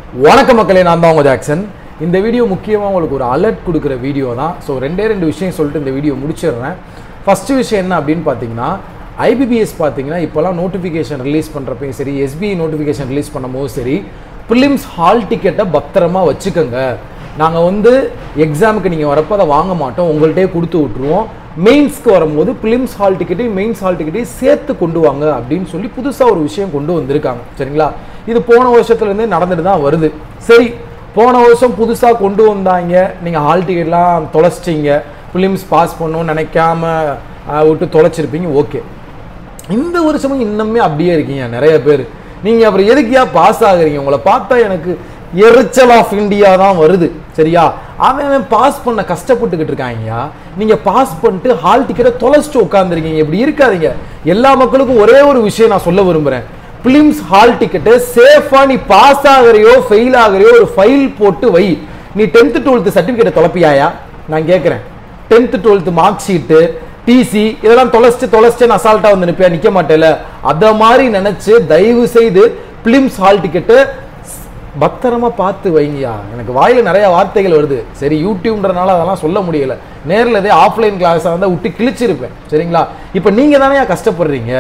வணக்க மக்களே நான் தான் உங்க ஜாக்சன் இந்த வீடியோ முக்கியமாக உங்களுக்கு ஒரு அலர்ட் கொடுக்குற வீடியோ தான் ஸோ ரெண்டே ரெண்டு விஷயம் சொல்லிட்டு இந்த வீடியோ முடிச்சிடுறேன் ஃபஸ்ட்டு விஷயம் என்ன அப்படின்னு பார்த்தீங்கன்னா ஐபிபிஎஸ் பார்த்தீங்கன்னா இப்போலாம் நோட்டிஃபிகேஷன் ரிலீஸ் பண்ணுறப்பையும் சரி எஸ்பிஐ நோட்டிஃபிகேஷன் ரிலீஸ் பண்ணும்போது சரி ப்ரிலிம்ஸ் ஹால் டிக்கெட்டை பத்திரமா வச்சுக்கோங்க நாங்கள் வந்து எக்ஸாமுக்கு நீங்கள் வரப்போ அதை வாங்க மாட்டோம் உங்கள்கிட்டயே கொடுத்து விட்ருவோம் மெயின்ஸ்க்கு வரும்போது ப்ரிலிம்ஸ் ஹால் டிக்கெட்டையும் மெயின்ஸ் ஹால் டிக்கெட்டையும் சேர்த்து கொண்டு வாங்க அப்படின்னு சொல்லி புதுசாக ஒரு விஷயம் கொண்டு வந்திருக்காங்க சரிங்களா இது போன வருஷத்துலேருந்தே நடந்துட்டு தான் வருது சரி போன வருஷம் புதுசாக கொண்டு வந்தாங்க நீங்கள் ஹால் டிக்கெட்லாம் தொலைச்சிட்டீங்க ப்ரிலிம்ஸ் பாஸ் பண்ணணும்னு நினைக்காம ஆஹ், விட்டு தொலைச்சிருப்பீங்க ஓகே இந்த வருஷமும் இன்னுமே அப்படியே இருக்கீங்க நிறைய பேர் நீங்க அப்புறம் எதுக்கியா பாஸ் ஆகுறீங்க உங்களை பார்த்தா எனக்கு எரிச்சல் ஆஃப் இந்தியா தான் வருது சரியா அவன் அவன் பாஸ் பண்ண கஷ்டப்பட்டுக்கிட்டு இருக்காங்கயா நீங்க பாஸ் பண்ணிட்டு ஹால் டிக்கெட்டை தொலைச்சிட்டு உட்காந்துருக்கீங்க இப்படி இருக்காதீங்க எல்லா மக்களுக்கும் ஒரே ஒரு விஷயம் நான் சொல்ல விரும்புறேன் பிலிம்ஸ் ஹால் டிக்கெட்டு சேஃபா நீ பாஸ் ஆகுறியோ ஃபெயில் ஆகுறியோ ஒரு ஃபைல் போட்டு வை நீ டென்த்து டுவெல்த்து சர்டிஃபிகேட்டை தொலைப்பியாயா நான் கேட்குறேன் tenth twelfth mark sheet TC இதெல்லாம் தொலைச்சிட்டு தொலைச்சிட்டு நான் அசால்ட்டா வந்து நிற்பியா நிற்க மாட்டேல அத மாதிரி நினைச்சு தயவு செய்து பிலிம்ஸ் ஹால் டிக்கெட்டு பத்திரமா பார்த்து வைங்கயா எனக்கு வாயில நிறைய வார்த்தைகள் வருது சரி யூடியூப்ன்றனால அதெல்லாம் சொல்ல முடியல நேர்ல இதே ஆஃப்லைன் கிளாஸை வந்து விட்டு கிழிச்சிருப்பேன் சரிங்களா இப்போ நீங்க தானே கஷ்டப்படுறீங்க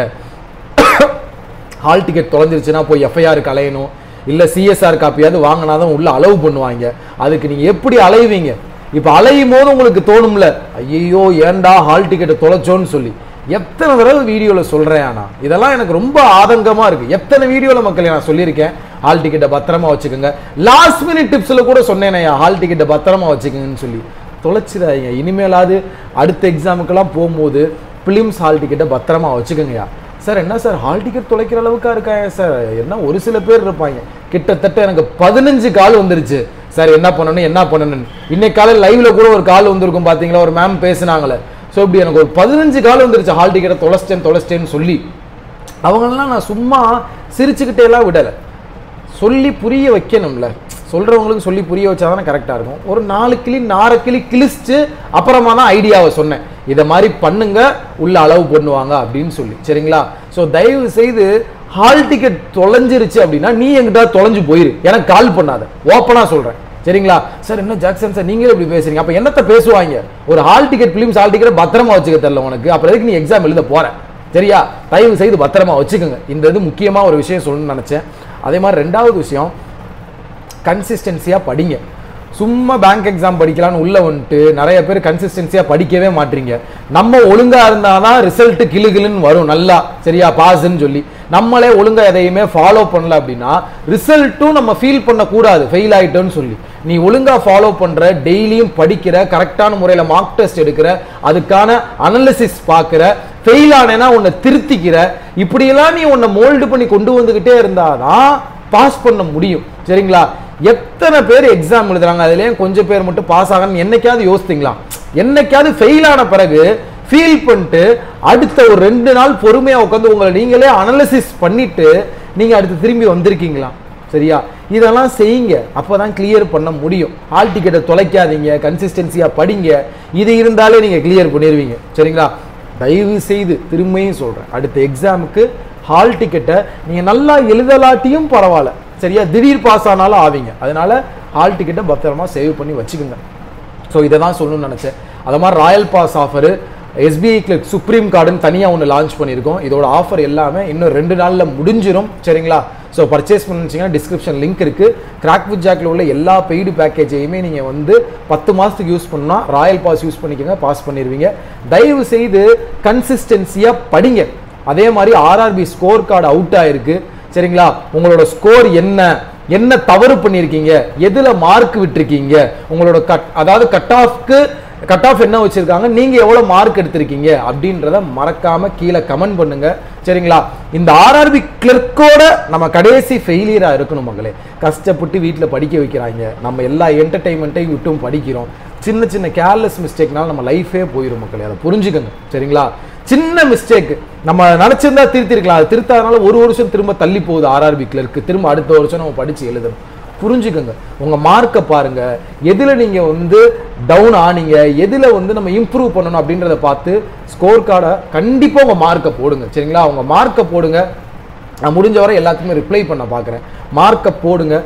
ஹால் டிக்கெட் தொலைஞ்சிருச்சுன்னா போய் எஃப்ஐஆர் அலையணும் இல்லை சிஎஸ்ஆர் காப்பியாவது வாங்கினாதான் உள்ள அலோவ் பண்ணுவாங்க அதுக்கு நீங்கள் எப்படி அலைவீங்க இப்போ அலையும் போது உங்களுக்கு தோணும்ல ஐயோ ஏன்டா ஹால் டிக்கெட்டை தொலைச்சோன்னு சொல்லி எத்தனை தடவை வீடியோவில் சொல்கிறேன் ஆனால் இதெல்லாம் எனக்கு ரொம்ப ஆதங்கமாக இருக்குது எத்தனை வீடியோவில் மக்களை நான் சொல்லியிருக்கேன் ஹால் டிக்கெட்டை பத்திரமா வச்சுக்கோங்க லாஸ்ட் மினிட் டிப்ஸில் கூட சொன்னேனே ஹால் டிக்கெட்டை பத்திரமா வச்சுக்கோங்கன்னு சொல்லி தொலைச்சிடாதீங்க இனிமேலாவது அடுத்த எக்ஸாமுக்கெல்லாம் போகும்போது பிலிம்ஸ் ஹால் டிக்கெட்டை பத்திரமா வச்சுக்கோங்கய்யா சார் என்ன சார் ஹால் டிக்கெட் தொலைக்கிற அளவுக்கா இருக்காங்க சார் என்ன ஒரு சில பேர் இருப்பாங்க கிட்டத்தட்ட எனக்கு பதினஞ்சு கால் வந்துருச்சு சார் என்ன பண்ணணும் என்ன பண்ணணும் இன்னைக்கு காலையில் லைவ்ல கூட ஒரு கால் வந்திருக்கும் பாத்தீங்களா ஒரு மேம் பேசுனாங்களே ஸோ இப்படி எனக்கு ஒரு பதினஞ்சு கால் வந்துருச்சு ஹால் டிக்கெட்டை தொலைச்சிட்டேன் தொலைச்சிட்டேன்னு சொல்லி அவங்களெல்லாம் நான் சும்மா சிரிச்சுக்கிட்டே எல்லாம் விடலை சொல்லி புரிய வைக்கணும்ல சொல்றவங்களுக்கு சொல்லி புரிய வச்சாதானே கரெக்டாக இருக்கும் ஒரு நாலு கிளி நாரை கிளி கிழிச்சிட்டு அப்புறமா தான் ஐடியாவை சொன்னேன் இதை மாதிரி பண்ணுங்க உள்ள அளவு பண்ணுவாங்க அப்படின்னு சொல்லி சரிங்களா ஸோ தயவு செய்து ஹால் டிக்கெட் தொலைஞ்சிருச்சு அப்படின்னா நீ எங்கிட்ட தொலைஞ்சு போயிரு எனக்கு கால் பண்ணாத ஓப்பனாக சொல்கிறேன் சரிங்களா சார் என்ன ஜாக்சன் சார் நீங்களே இப்படி பேசுறீங்க அப்போ என்னத்த பேசுவாங்க ஒரு hall ticket prelims hall ticket பத்திரமா வச்சுக்க தெரியல உனக்கு அப்புறம் எதுக்கு நீ எக்ஸாம் எழுத போற சரியா தயவு செய்து பத்திரமா வச்சுக்கோங்க இந்த இது முக்கியமா ஒரு விஷயம் சொல்லணும்னு நினைச்சேன் அதே மாதிரி ரெண்டாவது விஷயம் கன்சிஸ்டன்சியாக படிங்க சும்மா பேங்க் எக்ஸாம் படிக்கலாம்னு உள்ள வந்துட்டு நிறைய பேர் கன்சிஸ்டன்சியாக படிக்கவே மாட்டீங்க நம்ம ஒழுங்கா இருந்தாதான் ரிசல்ட் கிளுகிளுன்னு வரும் நல்லா சரியா பாஸ்ன்னு சொல்லி நம்மளே ஒழுங்கா எதையுமே ஃபாலோ பண்ணல அப்படின்னா ரிசல்ட்டும் நம்ம ஃபீல் பண்ணக்கூடாது ஃபெயில் ஆயிட்டோன்னு சொல்லி நீ ஒழுங்கா ஃபாலோ பண்ற டெய்லியும் படிக்கிற கரெக்டான முறையில் மார்க் டெஸ்ட் எடுக்கிற அதுக்கான அனாலிசிஸ் பார்க்குற ஃபெயில் ஆனேன்னா உன்னை திருத்திக்கிற இப்படியெல்லாம் நீ உன்னை மோல்டு பண்ணி கொண்டு வந்துகிட்டே இருந்தாதான் பாஸ் பண்ண முடியும் சரிங்களா எத்தனை பேர் எக்ஸாம் எழுதுறாங்க அதுலயும் கொஞ்சம் பேர் மட்டும் பாஸ் ஆகணும்னு என்னைக்காவது யோசித்தீங்களா என்னைக்காவது ஃபெயில் ஆன பிறகு ஃபீல் பண்ணிட்டு அடுத்த ஒரு ரெண்டு நாள் பொறுமையா உட்காந்து உங்களை நீங்களே அனாலிசிஸ் பண்ணிட்டு நீங்க அடுத்து திரும்பி வந்திருக்கீங்களா சரியா இதெல்லாம் செய்யுங்க அப்பதான் கிளியர் பண்ண முடியும் ஹால் டிக்கெட்டை தொலைக்காதீங்க கன்சிஸ்டன்சியா படிங்க இது இருந்தாலே நீங்க கிளியர் பண்ணிடுவீங்க சரிங்களா தயவு செய்து திரும்பியும் சொல்றேன் அடுத்த எக்ஸாமுக்கு ஹால் டிக்கெட்டை நீங்க நல்லா எழுதலாட்டியும் பரவாயில்ல சரியா திடீர் பாஸ் ஆனாலும் ஆவீங்க அதனால ஹால் டிக்கெட்டை பத்திரமா சேவ் பண்ணி வச்சுக்கோங்க ஸோ இதை தான் சொல்லணும்னு நினச்சேன் அது மாதிரி royal pass offer SBI click supreme கார்டுன்னு தனியாக ஒன்று லான்ச் பண்ணியிருக்கோம் இதோட ஆஃபர் எல்லாமே இன்னும் ரெண்டு நாளில் முடிஞ்சிரும் சரிங்களா ஸோ பர்ச்சேஸ் பண்ணிச்சிங்கன்னா டிஸ்கிரிப்ஷன் லிங்க் இருக்குது கிராக் வித் ஜாக்கில் உள்ள எல்லா பெய்டு பேக்கேஜையுமே நீங்கள் வந்து பத்து மாதத்துக்கு யூஸ் பண்ணால் ராயல் பாஸ் யூஸ் பண்ணிக்கோங்க பாஸ் பண்ணிடுவீங்க தயவு செய்து கன்சிஸ்டன்சியாக படிங்க அதே மாதிரி ஆர்ஆர்பி ஸ்கோர் கார்டு அவுட் ஆயிருக்கு சரிங்களா உங்களோட ஸ்கோர் என்ன என்ன தவறு பண்ணியிருக்கீங்க எதுல மார்க் விட்டுருக்கீங்க உங்களோட கட் அதாவது கட் ஆஃப்க்கு கட் ஆஃப் என்ன வச்சிருக்காங்க நீங்க எவ்வளவு மார்க் எடுத்திருக்கீங்க அப்படின்றத மறக்காம கீழே கமெண்ட் பண்ணுங்க சரிங்களா இந்த ஆர்ஆர்பி கிளர்க்கோட நம்ம கடைசி ஃபெயிலியரா இருக்கணும் மகளே கஷ்டப்பட்டு வீட்டில் படிக்க வைக்கிறாங்க நம்ம எல்லா என்டர்டைன்மெண்ட்டையும் விட்டும் படிக்கிறோம் சின்ன சின்ன கேர்லெஸ் மிஸ்டேக்னால நம்ம லைஃபே போயிடும் மக்களே அதை புரிஞ்சுக்கங்க சரிங்களா சின்ன மிஸ்டேக் நம்ம நினைச்சிருந்தா திருத்திருக்கலாம் அது திருத்தாதனால ஒரு வருஷம் திரும்ப தள்ளி போகுது ஆர்ஆர்பி கிளர்க்கு திரும்ப அடுத்த வருஷம் நம்ம படிச்சு எழுதணும் புரிஞ்சுக்கோங்க உங்க மார்க்கை பாருங்க எதுல நீங்க வந்து டவுன் ஆனீங்க எதுல வந்து நம்ம இம்ப்ரூவ் பண்ணணும் அப்படின்றத பார்த்து ஸ்கோர் கார்டை கண்டிப்பா உங்க மார்க்கை போடுங்க சரிங்களா உங்க மார்க்கை போடுங்க நான் முடிஞ்ச வரை எல்லாத்துக்குமே ரிப்ளை பண்ண பார்க்குறேன் மார்க்கை போடுங்க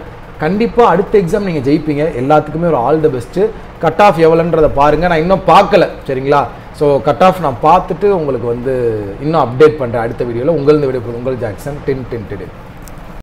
கண்டிப்பாக அடுத்த எக்ஸாம் நீங்கள் ஜெயிப்பீங்க எல்லாத்துக்குமே ஒரு all the best cut off எவ்வளோன்றதை பாருங்கள் நான் இன்னும் பார்க்கல சரிங்களா ஸோ கட் ஆஃப் நான் பார்த்துட்டு உங்களுக்கு வந்து இன்னும் அப்டேட் பண்ணுறேன் அடுத்த வீடியோவில் உங்களது விடைபெறும் உங்கள் ஜாக்சன் டென் டென் டென்